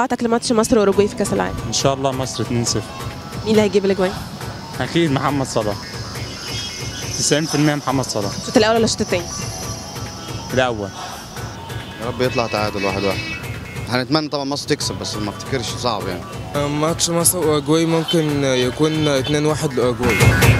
توقعاتك لماتش مصر واوروجواي في كاس العالم ان شاء الله مصر 2-0 مين اللي هيجيب الاجوان اكيد محمد صلاح 90% محمد صلاح الشوط الاول ولا الشوط الثاني الاول يا رب يطلع تعادل واحد واحد هنتمنى طبعا مصر تكسب بس ما افتكرش صعب يعني ماتش مصر واوروجواي ممكن يكون 2-1 لاوروجواي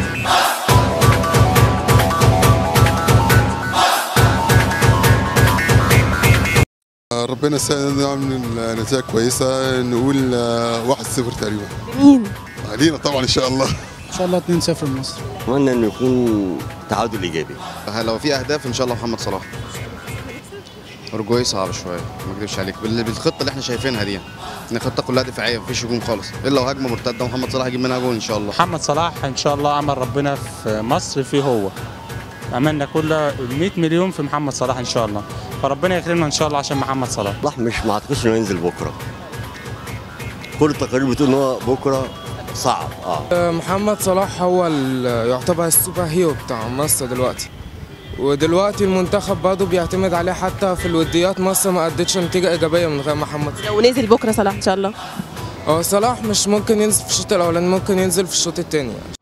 ربنا يسهل نعمل نتائج كويسه نقول آه، 1-0 تقريبا مين علينا طبعا ان شاء الله ان شاء الله 2-0 لمصر اتمنى انه يكون تعادل ايجابي لو في اهداف ان شاء الله محمد صلاح اورجواي صعب شويه ما اكذبش عليك بال- بالخطه اللي احنا شايفينها دي ان الخطه كلها دفاعيه مفيش هجوم خالص الا لو هجمه مرتده محمد صلاح يجيب منها جول ان شاء الله محمد صلاح ان شاء الله عمل ربنا في مصر فيه هو املنا كلها 100 مليون في محمد صلاح ان شاء الله فربنا يكرمنا ان شاء الله عشان محمد صلاح صلاح مش ما اعتقدش انه ينزل بكره كل التقارير بتقول ان هو بكره صعب اه محمد صلاح هو ال- يعتبر السوبر هيرو بتاع مصر دلوقتي ودلوقتي المنتخب برضه بيعتمد عليه حتى في الوديات مصر ما ادتش نتيجه ايجابيه من غير محمد صلاح لو نزل بكره صلاح ان شاء الله هو صلاح مش ممكن ينزل في الشوط الاولاني ممكن ينزل في الشوط الثاني